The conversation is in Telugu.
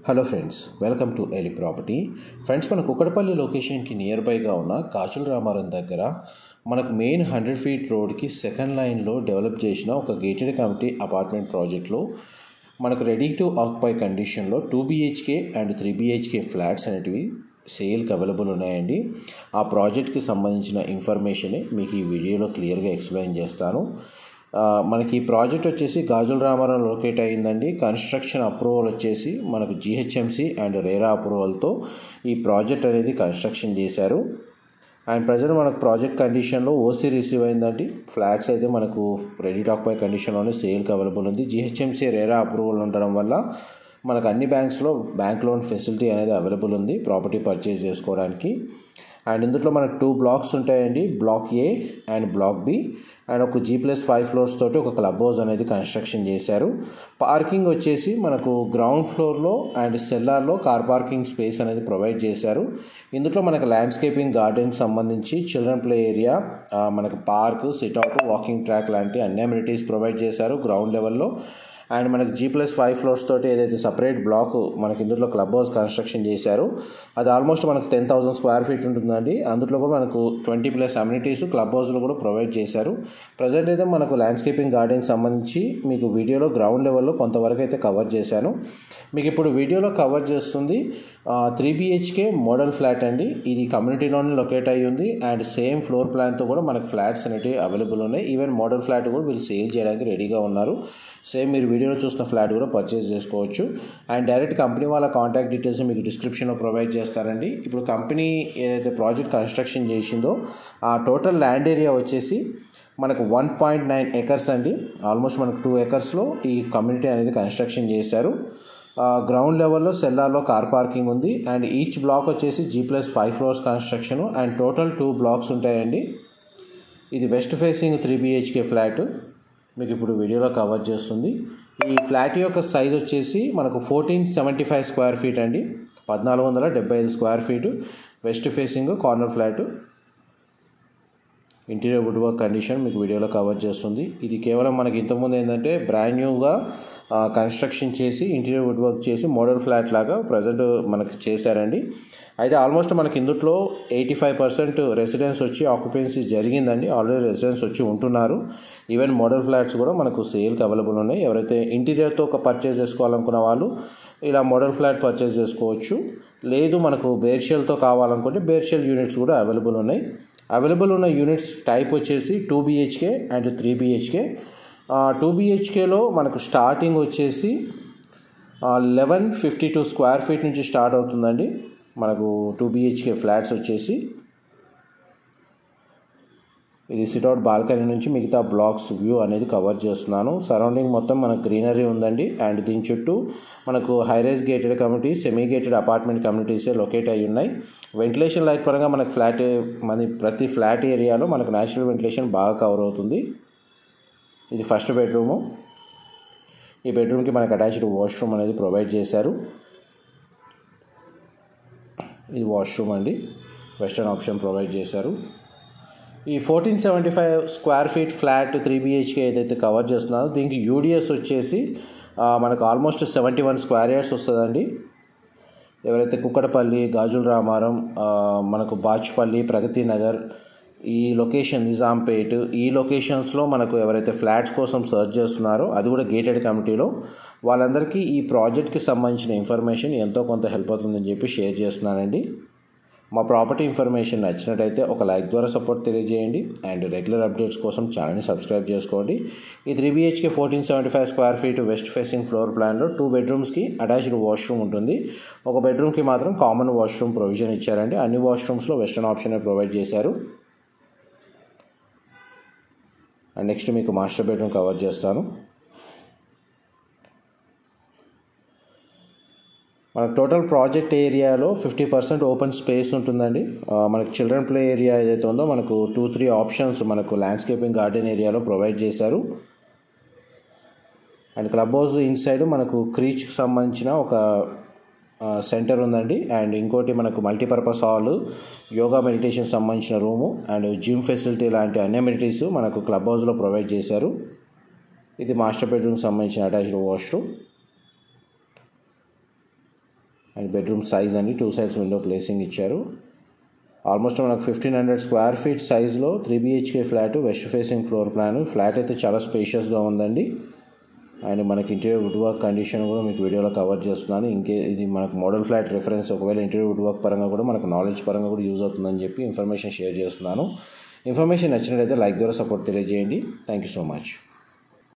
హలో ఫ్రెండ్స్ వెల్కమ్ టు ఎలి ప్రాపర్టీ ఫ్రెండ్స్ మన కుక్కడపల్లి లొకేషన్కి నియర్ బైగా ఉన్న కాచుల రామారం దగ్గర మనకు మెయిన్ హండ్రెడ్ ఫీట్ రోడ్కి సెకండ్ లైన్లో డెవలప్ చేసిన ఒక గేటెడ్ కమిటీ అపార్ట్మెంట్ ప్రాజెక్ట్లో మనకు రెడీ టు ఆక్యుపై కండిషన్లో two BHK and three BHK flats అనేటివి సేల్కి అవైలబుల్ ఉన్నాయండి ఆ ప్రాజెక్ట్కి సంబంధించిన ఇన్ఫర్మేషనే మీకు ఈ వీడియోలో క్లియర్గా ఎక్స్ప్లెయిన్ చేస్తాను ఆ, మనకి ఈ ప్రాజెక్ట్ వచ్చేసి గాజుల రామారావు లొకేట్ అయిందండి కన్స్ట్రక్షన్ అప్రూవల్ వచ్చేసి మనకు జిహెచ్ఎంసి అండ్ రేరా అప్రూవల్తో ఈ ప్రాజెక్ట్ అనేది కన్స్ట్రక్షన్ చేశారు అండ్ ప్రజెంట్ మనకు ప్రాజెక్ట్ కండిషన్లో ఓసీ రిసీవ్ అయిందండి ఫ్లాట్స్ అయితే మనకు రెడీ టాక్ పై కండిషన్లోనే సేల్కి అవైలబుల్ ఉంది జిహెచ్ఎంసీ రేరా అప్రూవల్ ఉండడం వల్ల మనకు అన్ని బ్యాంక్స్లో బ్యాంక్ లోన్ ఫెసిలిటీ అనేది అవైలబుల్ ఉంది ప్రాపర్టీ పర్చేస్ చేసుకోవడానికి అండ్ ఇందులో మనకు టూ బ్లాక్స్ ఉంటాయండి block A and block B and ఒక జీ ప్లస్ ఫైవ్ ఫ్లోర్స్ తోటి ఒక క్లబ్ హౌస్ అనేది కన్స్ట్రక్షన్ చేశారు పార్కింగ్ వచ్చేసి మనకు గ్రౌండ్ ఫ్లోర్లో అండ్ సెల్లార్లో కార్ పార్కింగ్ స్పేస్ అనేది ప్రొవైడ్ చేశారు ఇందులో మనకు ల్యాండ్స్కేపింగ్ గార్డెన్కి సంబంధించి చిల్డ్రన్ ప్లే ఏరియా ఆ, మనకు పార్క్ సిట్అవుట్ వాకింగ్ ట్రాక్ లాంటి అన్ని అమ్యూనిటీస్ ప్రొవైడ్ చేశారు గ్రౌండ్ లెవెల్లో అండ్ మనకి జీ ప్లస్ ఫైవ్ ఫ్లోర్స్ తోటి ఏదైతే సపరేట్ బ్లాక్ మనకి ఇందులో క్లబ్ హౌస్ కన్స్ట్రక్షన్ చేశారు అది ఆల్మోస్ట్ మనకు టెన్ థౌసండ్ స్క్వేర్ ఫీట్ ఉంటుందండి అందులో కూడా మనకు ట్వంటీ ప్లస్ అమ్యూనిటీస్ క్లబ్ హౌస్లో కూడా ప్రొవైడ్ చేశారు ప్రజెంట్ అయితే మనకు ల్యాండ్స్కేపింగ్ గార్డెన్కి సంబంధించి మీకు వీడియోలో గ్రౌండ్ లెవెల్లో కొంతవరకు అయితే కవర్ చేశాను మీకు ఇప్పుడు వీడియోలో కవర్ చేస్తుంది త్రీ బిహెచ్కే మోడల్ ఫ్లాట్ అండి ఇది కమ్యూనిటీలోనే లొకేట్ అయ్యి ఉంది అండ్ సేమ్ ఫ్లోర్ ప్లాన్తో కూడా మనకు ఫ్లాట్స్ అనేవి అవైలబుల్ ఉన్నాయి ఈవెన్ మోడల్ ఫ్లాట్ కూడా వీళ్ళు సేల్ చేయడానికి రెడీగా ఉన్నారు సేమ్ మీరు వీడియోలో చూస్తున్న ఫ్లాట్ కూడా పర్చేస్ చేసుకోవచ్చు అండ్ డైరెక్ట్ కంపెనీ వాళ్ళ కాంటాక్ట్ డీటెయిల్స్ మీకు డిస్క్రిప్షన్లో ప్రొవైడ్ చేస్తారండి ఇప్పుడు కంపెనీ ఏదైతే ప్రాజెక్ట్ కన్స్ట్రక్షన్ చేసిందో ఆ టోటల్ ల్యాండ్ ఏరియా వచ్చేసి మనకు వన్ పాయింట్ నైన్ ఎకర్స్ అండి ఆల్మోస్ట్ మనకు టూ ఎకర్స్లో ఈ కమ్యూనిటీ అనేది కన్స్ట్రక్షన్ చేశారు గ్రౌండ్ లెవెల్లో సెల్లార్లో కార్ పార్కింగ్ ఉంది అండ్ ఈచ్ బ్లాక్ వచ్చేసి G plus five floors construction and total two blocks ఉంటాయండి ఇది west facing three BHK flat మీకు ఇప్పుడు వీడియోలో కవర్ చేస్తుంది ఈ ఫ్లాట్ యొక్క సైజ్ వచ్చేసి మనకు fourteen seventy five square feet అండి పద్నాలుగు వందల డెబ్బై ఐదు square feet west facing corner flat interior wood work condition మీకు వీడియోలో కవర్ చేస్తుంది ఇది కేవలం మనకి ఇంతకుముందు ఏంటంటే బ్రాండ్ న్యూగా కన్స్ట్రక్షన్ చేసి ఇంటీరియర్ వుడ్ వర్క్ చేసి మోడల్ ఫ్లాట్ లాగా ప్రజెంట్ మనకి చేశారండి అయితే ఆల్మోస్ట్ మనకి ఇందులో ఎయిటీ ఫైవ్ పర్సెంట్ రెసిడెన్స్ వచ్చి ఆక్యుపెన్సీ జరిగిందండి ఆల్రెడీ రెసిడెన్స్ వచ్చి ఉంటున్నారు ఈవెన్ మోడల్ ఫ్లాట్స్ కూడా మనకు సేల్కి అవైలబుల్ ఉన్నాయి ఎవరైతే ఇంటీరియర్తో ఒక పర్చేస్ చేసుకోవాలనుకున్న వాళ్ళు ఇలా మోడల్ ఫ్లాట్ పర్చేస్ చేసుకోవచ్చు లేదు మనకు బేర్షియల్తో కావాలనుకుంటే బేర్షియల్ యూనిట్స్ కూడా అవైలబుల్ ఉన్నాయి అవైలబుల్ ఉన్న యూనిట్స్ టైప్ వచ్చేసి two BHK and three BHK two బీహెచ్కేలో మనకు స్టార్టింగ్ వచ్చేసి eleven fifty two square feet నుంచి స్టార్ట్ అవుతుందండి మనకు టూ బీహెచ్కే ఫ్లాట్స్ వచ్చేసి ఇది సిట్అవుట్ బాల్కనీ నుంచి మిగతా బ్లాక్స్ వ్యూ అనేది కవర్ చేస్తున్నాను సరౌండింగ్ మొత్తం మనకు గ్రీనరీ ఉందండి అండ్ దీని చుట్టూ మనకు high rise gated community semi gated apartment కమ్యూనిటీసే లొకేట్ అయి ఉన్నాయి వెంటిలేషన్ లైట్ పరంగా మనకు ఫ్లాట్ మన ప్రతి ఫ్లాట్ ఏరియాలో మనకు న్యాచురల్ వెంటిలేషన్ బాగా కవర్ అవుతుంది ఇది ఫస్ట్ బెడ్రూము ఈ బెడ్రూమ్కి మనకు అటాచ్డ్ వాష్రూమ్ అనేది ప్రొవైడ్ చేశారు ఇది వాష్రూమ్ అండి వెస్టర్న్ ఆప్షన్ ప్రొవైడ్ చేశారు ఈ fourteen seventy five square feet flat three BHK ఏదైతే కవర్ చేస్తున్నారో దీనికి యూడిఎస్ వచ్చేసి ఆ, మనకు almost seventy one square yards వస్తుందండి ఎవరైతే కుక్కడపల్లి గాజుల రామారం ఆ, మనకు బాచుపల్లి ప్రగతి నగర్ ఈ లొకేషన్ నిజాంపేట్ ఈ లొకేషన్స్లో మనకు ఎవరైతే ఫ్లాట్స్ కోసం సర్చ్ చేస్తున్నారో అది కూడా గేటెడ్ కమిటీలో వాళ్ళందరికీ ఈ ప్రాజెక్ట్కి సంబంధించిన ఇన్ఫర్మేషన్ ఎంతో కొంత హెల్ప్ అవుతుందని చెప్పి షేర్ చేస్తున్నానండి మా ప్రాపర్టీ ఇన్ఫర్మేషన్ నచ్చినట్టయితే ఒక లైక్ ద్వారా సపోర్ట్ తెలియజేయండి అండ్ రెగ్యులర్ అప్డేట్స్ కోసం ఛానల్ని సబ్స్క్రైబ్ చేసుకోండి ఈ three BHK fourteen seventy five square feet west facing floor ప్లాన్లో టూ బెడ్రూమ్స్కి అటాచ్డ్ వాష్రూమ్ ఉంటుంది ఒక బెడ్రూమ్కి మాత్రం కామన్ వాష్రూమ్ ప్రొవిజన్ ఇచ్చారండి అన్ని వాష్రూమ్స్లో వెస్టర్న్ ఆప్షన్ ప్రొవైడ్ చేశారు అండ్ నెక్స్ట్ మీకు మాస్టర్ బెడ్రూమ్ కవర్ చేస్తాను మన టోటల్ ప్రాజెక్ట్ ఏరియాలో ఫిఫ్టీ పర్సెంట్ ఓపెన్ స్పేస్ ఉంటుందండి ఆ, మనకి చిల్డ్రన్ ప్లే ఏరియా ఏదైతే ఉందో మనకు టూ త్రీ ఆప్షన్స్ మనకు ల్యాండ్స్కేపింగ్ గార్డెన్ ఏరియాలో ప్రొవైడ్ చేశారు అండ్ క్లబ్ హౌస్ ఇన్సైడ్ మనకు క్రీచ్కి సంబంధించిన ఒక సెంటర్ ఉందండి అండ్ ఇంకోటి మనకు మల్టీపర్పస్ హాల్ యోగా మెడిటేషన్ సంబంధించిన రూము అండ్ జిమ్ ఫెసిలిటీ లాంటి అన్ని అమ్యూనిటీస్ మనకు క్లబ్ హౌస్లో ప్రొవైడ్ చేశారు ఇది మాస్టర్ బెడ్రూమ్కి సంబంధించిన attached washroom and bedroom size అండి టూ సైడ్స్ విండో ప్లేసింగ్ ఇచ్చారు ఆల్మోస్ట్ మనకు ఫిఫ్టీన్ హండ్రెడ్ స్క్వేర్ ఫీట్ సైజ్లో three BHK flat west facing floor plan flat అయితే చాలా స్పేషియస్గా ఉందండి అండ్ మనకి ఇంటీరియర్ వుడ్ వర్క్ కండిషన్ కూడా మీకు వీడియోలో కవర్ చేస్తున్నాను ఇంకే ఇది మనకు మోడల్ ఫ్లాట్ రిఫరెన్స్ ఒకవేళ ఇంటీరియర్ వుడ్ వర్క్ పరంగా కూడా మనకు నాలెడ్జ్ పరంగా కూడా యూజ్ అవుతుందని చెప్పి ఇన్ఫర్మేషన్ షేర్ చేస్తున్నాను ఇన్ఫర్మేషన్ నచ్చినట్లయితే లైక్ ద్వారా సపోర్ట్ తెలియజేయండి థ్యాంక్ యూ సో మచ్